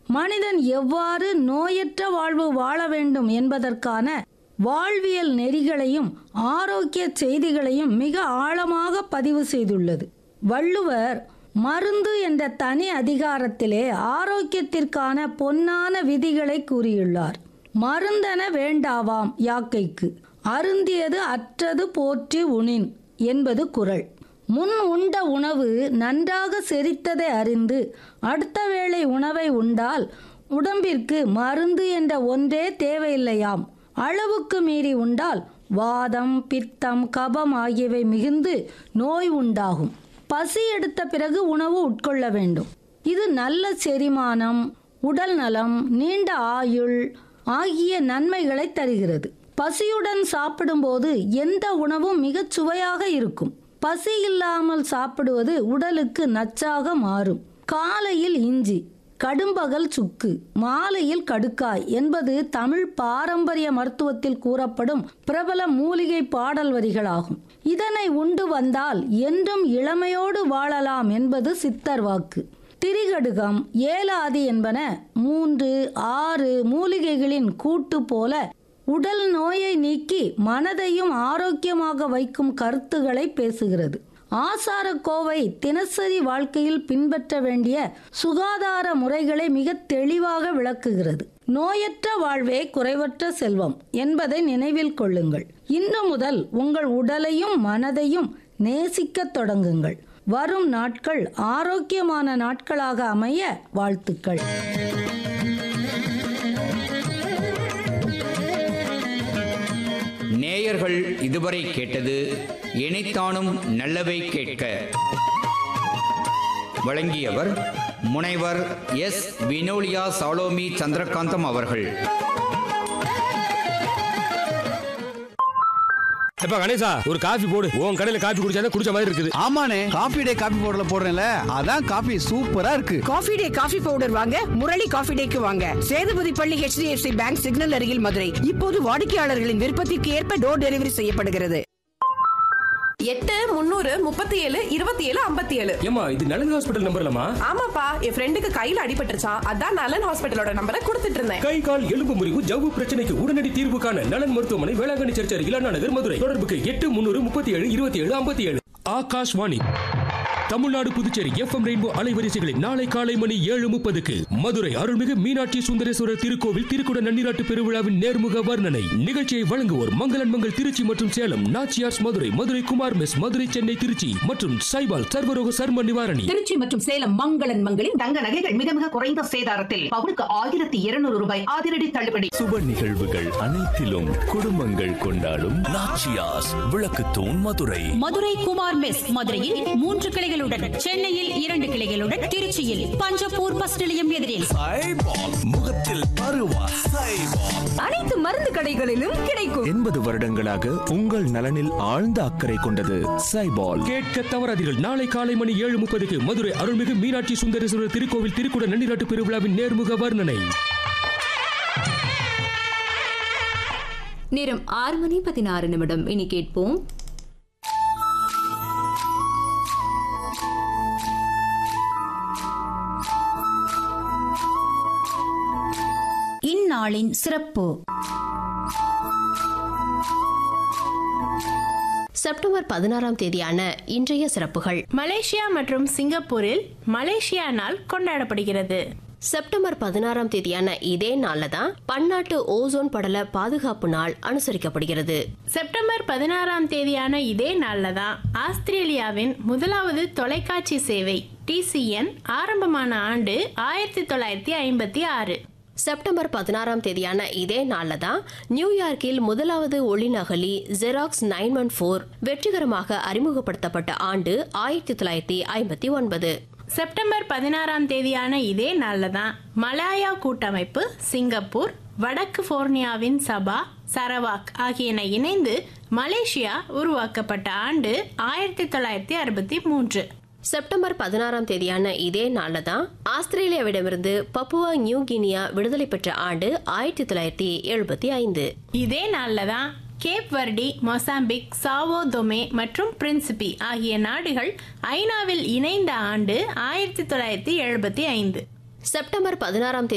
மனிதன் எவ்வாறு நோயற்ற வாழ்வு வாழ வேண்டும் என்பதற்கான வாழ்வியல் நெறிகளையும் ஆரோக்கிய செய்திகளையும் மிக ஆழமாக பதிவு செய்துள்ளது வள்ளுவர் மருந்து என்ற தனி அதிகாரத்திலே ஆரோக்கியத்திற்கான பொன்னான விதிகளை கூறியுள்ளார் மருந்தென வேண்டாவாம் யாக்கைக்கு அருந்தியது அற்றது போற்றி உணின் என்பது குறள் முன் உண்ட உணவு நன்றாக செரித்ததை அறிந்து அடுத்த வேளை உணவை உண்டால் உடம்பிற்கு மருந்து என்ற ஒன்றே தேவையில்லையாம் அளவுக்கு மீறி உண்டால் வாதம் பித்தம் கபம் ஆகியவை மிகுந்து நோய் உண்டாகும் பசி எடுத்த பிறகு உணவு உட்கொள்ள வேண்டும் இது நல்ல செரிமானம் உடல் நலம் நீண்ட ஆயுள் ஆகிய நன்மைகளை தருகிறது பசியுடன் சாப்பிடும்போது எந்த உணவும் மிகச் சுவையாக இருக்கும் பசி இல்லாமல் சாப்பிடுவது உடலுக்கு நச்சாக மாறும் காலையில் இஞ்சி கடும்பகல் சுக்கு மாலையில் கடுக்காய் என்பது தமிழ் பாரம்பரிய மருத்துவத்தில் கூறப்படும் பிரபல மூலிகை பாடல் வரிகளாகும் இதனை உண்டு வந்தால் என்றும் இளமையோடு வாழலாம் என்பது சித்தர் வாக்கு திரிகடுகம் ஏலாதி என்பன மூன்று ஆறு மூலிகைகளின் கூட்டு போல உடல் நோயை நீக்கி மனதையும் ஆரோக்கியமாக வைக்கும் கருத்துக்களை பேசுகிறது ஆசார கோவை தினசரி வாழ்க்கையில் பின்பற்ற வேண்டிய சுகாதார முறைகளை மிக தெளிவாக விளக்குகிறது நோயற்ற வாழ்வே குறைவற்ற செல்வம் என்பதை நினைவில் கொள்ளுங்கள் இன்று முதல் உங்கள் உடலையும் மனதையும் நேசிக்கத் தொடங்குங்கள் வரும் நாட்கள் ஆரோக்கியமான நாட்களாக அமைய வாழ்த்துக்கள் நேயர்கள் இதுவரை கேட்டது இணைத்தானும் நல்லவை கேட்க வழங்கியவர் முனைவர் எஸ் வினோலியா சாலோமி சந்திரகாந்தம் அவர்கள் எப்ப கணேசா ஒரு காஃபி போடு உன் கடையில காஃபி குடிச்சாதான் குடிச்ச மாதிரி இருக்குது ஆமாண்ணே காபி டே காபி பவுடர்ல போடுறேன்ல அதான் காபி சூப்பரா இருக்கு காஃபி டே காஃபி பவுடர் வாங்க முரளி காஃபி டேக்கு வாங்க சேதுபதி பள்ளி HDFC பேங்க் சிக்னல் அருகில் மதுரை இப்போது வாடிக்கையாளர்களின் விருப்பத்திற்கு ஏற்ப டோர் டெலிவரி செய்யப்படுகிறது எட்டு முந்நூறு முப்பத்தி ஏழு இருபத்தி ஏழு ஐம்பத்தி ஏழு ஏமா இது நலன் ஹாஸ்பிட்டல் நம்பர்லமா ஆமாப்பா என் ஃப்ரெண்டுக்கு கையில அடிபட்டுருச்சான் அதான் நலன் ஹாஸ்பிட்டலோட நம்பரை கொடுத்துட்டு இருந்தேன் கை கால் எலும்பு முறிவு ஜவ்வு பிரச்சனைக்கு உடனடி தீர்வு காண நலன் மருத்துவமனை வேளாங்கண்ணி சர்ச் அருகில் அண்ணா நகர் மதுரை தொடர்புக்கு எட்டு முன்னூறு முப்பத்தி ஏழு இருபத்தி ஏழு ஐம்பத்தி ஏழு ஆகாஷ்வாணி தமிழ்நாடு புதுச்சேரி எஃப்எம் ரெயின்போ அலைவரிசைகளில் நாளை காலை மணி ஏழு முப்பதுக்கு மதுரை அருள்மிகு மீனாட்சி சுந்தரேஸ்வரர் திருக்கோவில் திருக்குட நன்னிராட்டு பெருவிழாவின் நேர்முக வர்ணனை நிகழ்ச்சியை வழங்குவோர் மங்களன் மங்கள் திருச்சி மற்றும் சேலம் நாச்சியார்ஸ் மதுரை மதுரை குமார் மெஸ் மதுரை சென்னை திருச்சி மற்றும் சைபால் சர்வரோக சர்ம நிவாரணி திருச்சி மற்றும் சேலம் மங்களன் மங்களில் தங்க நகைகள் மிக மிக குறைந்த சேதாரத்தில் பவுனுக்கு ஆயிரத்தி இருநூறு ரூபாய் அதிரடி தள்ளுபடி சுப நிகழ்வுகள் அனைத்திலும் குடும்பங்கள் கொண்டாடும் நாச்சியாஸ் விளக்குத்தூண் மதுரை மதுரை குமார் மெஸ் மதுரையில் மூன்று கிளைகளுடன் சென்னையில் இரண்டு கிளைகளுடன் திருச்சியில் பஞ்சப்பூர் பஸ் நிலையம் எதிரில் முகத்தில் பருவா அனைத்து மருந்து கடைகளிலும் கிடைக்கும் எண்பது வருடங்களாக உங்கள் நலனில் ஆழ்ந்த அக்கறை கொண்டது சைபால் கேட்க தவறாதீர்கள் நாளை காலை மணி ஏழு முப்பதுக்கு மதுரை அருள்மிகு மீனாட்சி சுந்தரேஸ்வரர் திருக்கோவில் திருக்குட நன்னிராட்டு பெருவிழாவின் நேர்முக வர்ணனை நேரம் ஆறு மணி பதினாறு நிமிடம் இனி கேட்போம் இந்நாளின் சிறப்பு செப்டம்பர் பதினாறாம் தேதியான இன்றைய சிறப்புகள் மலேசியா மற்றும் சிங்கப்பூரில் மலேசியா நாள் கொண்டாடப்படுகிறது செப்டம்பர் பதினாறாம் தேதியான இதே நாள்ல தான் பன்னாட்டு ஓசோன் படல பாதுகாப்பு நாள் அனுசரிக்கப்படுகிறது செப்டம்பர் பதினாறாம் தேதியான இதே நாள்ல தான் ஆஸ்திரேலியாவின் முதலாவது தொலைக்காட்சி சேவை டிசிஎன் ஆரம்பமான ஆண்டு ஆயிரத்தி தொள்ளாயிரத்தி ஐம்பத்தி ஆறு செப்டம்பர் பதினாறாம் தேதியான இதே நாள்ல தான் நியூயார்க்கில் முதலாவது ஒளிநகலி ஜெராக்ஸ் நைன் ஒன் ஃபோர் வெற்றிகரமாக அறிமுகப்படுத்தப்பட்ட ஆண்டு ஆயிரத்தி தொள்ளாயிரத்தி ஐம்பத்தி ஒன்பது செப்டம்பர் பதினாறாம் தேதியான இதே நாள்ல தான் மலாயா கூட்டமைப்பு சிங்கப்பூர் வடக்கு போர்னியாவின் சபா சரவாக் ஆகியன இணைந்து மலேசியா உருவாக்கப்பட்ட ஆண்டு ஆயிரத்தி தொள்ளாயிரத்தி அறுபத்தி மூன்று செப்டம்பர் பதினாறாம் தேதியான இதே நாள்ல தான் ஆஸ்திரேலியாவிடமிருந்து பப்புவா நியூ கினியா விடுதலை பெற்ற ஆண்டு ஆயிரத்தி தொள்ளாயிரத்தி எழுபத்தி ஐந்து இதே நாள்ல தான் Cape Verde Mozambique Sao Tome மற்றும் பிரின்சிபி ஆகிய நாடுகள் ஐநாவில் இணைந்த ஆண்டு ஆயிரத்தி தொள்ளாயிரத்தி எழுபத்தி ஐந்து செப்டம்பர் பதினாறாம்